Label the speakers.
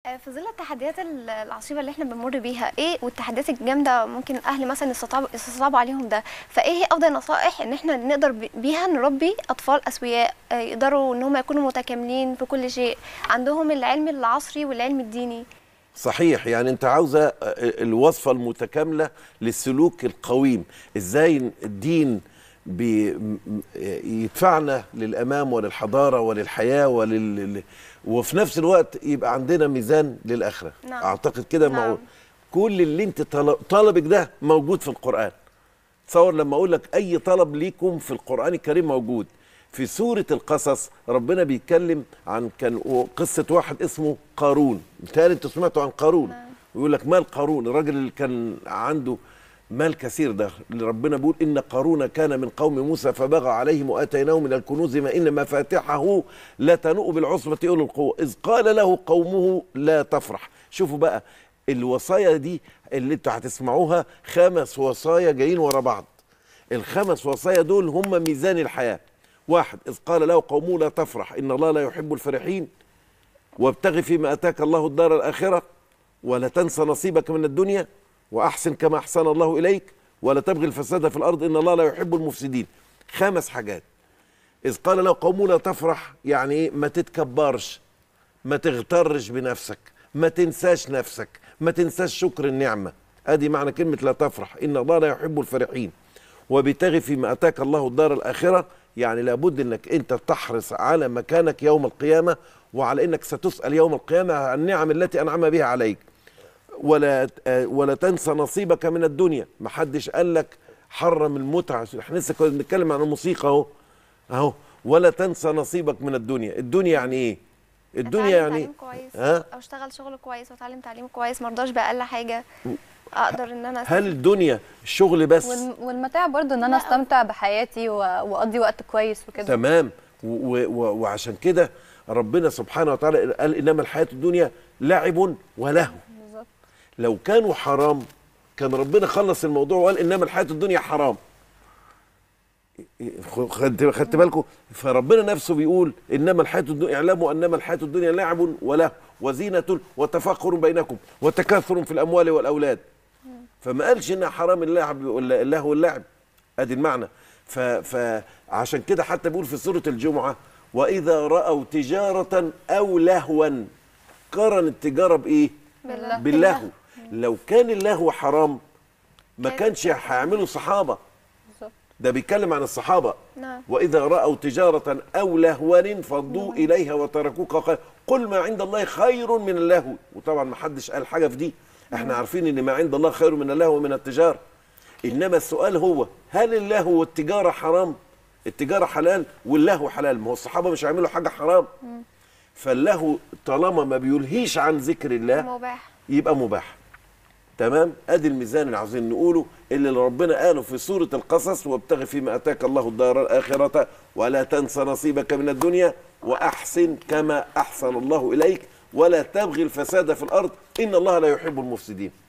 Speaker 1: آه، في ظل التحديات ال- العصيبه اللي احنا بنمر بيها ايه والتحديات الجامده ممكن الاهل مثلا يستطعب- يستصعبوا عليهم ده فايه هي افضل نصائح ان احنا نقدر ب- بيها نربي اطفال اسوياء آه، يقدروا ان هم يكونوا متكاملين في كل شيء عندهم العلم العصري والعلم الديني
Speaker 2: صحيح يعني انت عاوزه الوصفه المتكامله للسلوك القويم ازاي الدين بي م- يدفعنا للامام وللحضاره وللحياه ولل وفي نفس الوقت يبقى عندنا ميزان للاخره
Speaker 1: نعم.
Speaker 2: اعتقد كده
Speaker 1: نعم.
Speaker 2: معقول كل اللي انت طل- طلبك ده موجود في القران تصور لما اقول لك اي طلب ليكم في القران الكريم موجود في سوره القصص ربنا بيتكلم عن كان قصه واحد اسمه قارون بالتالي انتوا سمعتوا عن قارون ويقول لك مال قارون الراجل اللي كان عنده مال كثير ده اللي ربنا بيقول ان قارون كان من قوم موسى فبغى عليهم واتيناه من الكنوز ما ان مفاتحه لا تنوء بالعصبه اولي القوه اذ قال له قومه لا تفرح شوفوا بقى الوصايا دي اللي انتوا هتسمعوها خمس وصايا جايين ورا بعض الخمس وصايا دول هم ميزان الحياه واحد اذ قال له قومه لا تفرح ان الله لا يحب الفرحين وابتغ فيما اتاك الله الدار الاخره ولا تنس نصيبك من الدنيا واحسن كما احسن الله اليك ولا تبغي الفساد في الارض ان الله لا يحب المفسدين خمس حاجات اذ قال له قومه لا تفرح يعني ايه ما تتكبرش ما تغترش بنفسك ما تنساش نفسك ما تنساش شكر النعمه ادي معنى كلمه لا تفرح ان الله لا يحب الفرحين وبتغي فيما اتاك الله الدار الاخره يعني لابد انك انت تحرص على مكانك يوم القيامه وعلى انك ستسال يوم القيامه عن النعم التي انعم بها عليك ولا آه، ولا تنسى نصيبك من الدنيا ما حدش قال لك حرم المتعه احنا لسه كنا بنتكلم عن الموسيقى اهو اهو ولا تنسى نصيبك من الدنيا الدنيا يعني ايه الدنيا
Speaker 1: أتعلم
Speaker 2: يعني
Speaker 1: تعليم كويس
Speaker 2: ها
Speaker 1: او اشتغل شغل كويس واتعلم تعليم كويس مرضاش باقل حاجه اقدر ان انا
Speaker 2: هل الدنيا الشغل بس
Speaker 3: والم- والمتاع برضو ان انا
Speaker 1: لا.
Speaker 3: استمتع بحياتي و- واقضي وقت كويس وكده
Speaker 2: تمام و- و- وعشان كده ربنا سبحانه وتعالى قال انما الحياه الدنيا لعب ولهو
Speaker 3: بالظبط
Speaker 2: لو كانوا حرام كان ربنا خلص الموضوع وقال انما الحياه الدنيا حرام خدت خدت بالكم فربنا نفسه بيقول انما الحياه الدنيا اعلموا انما الحياه الدنيا لعب وله وزينه وتفاخر بينكم وتكاثر في الاموال والاولاد فما قالش انها حرام اللعب ولا اللهو واللعب ادي المعنى ف- فعشان كده حتى بيقول في سوره الجمعه واذا راوا تجاره او لهوا قرن التجاره بايه
Speaker 1: بالله.
Speaker 2: باللهو لو كان اللهو حرام ما
Speaker 1: كان-
Speaker 2: كانش هيعملوا صحابه
Speaker 3: بالظبط
Speaker 2: ده بيتكلم عن الصحابه
Speaker 1: نعم
Speaker 2: واذا راوا تجاره او لهوا انفضوا اليها وتركوك قال قل ما عند الله خير من اللهو وطبعا ما حدش قال حاجه في دي احنا عارفين ان ما عند الله خير من اللهو ومن التجاره انما السؤال هو هل اللهو والتجاره حرام التجاره حلال واللهو حلال ما هو الصحابه مش هيعملوا حاجه حرام فاللهو طالما ما بيلهيش عن ذكر الله
Speaker 1: مباح
Speaker 2: يبقى مباح تمام ادي الميزان اللي عاوزين نقوله اللي ربنا قاله في سوره القصص وابتغ فيما اتاك الله الدار الاخره ولا تنس نصيبك من الدنيا واحسن كما احسن الله اليك ولا تبغي الفساد في الارض ان الله لا يحب المفسدين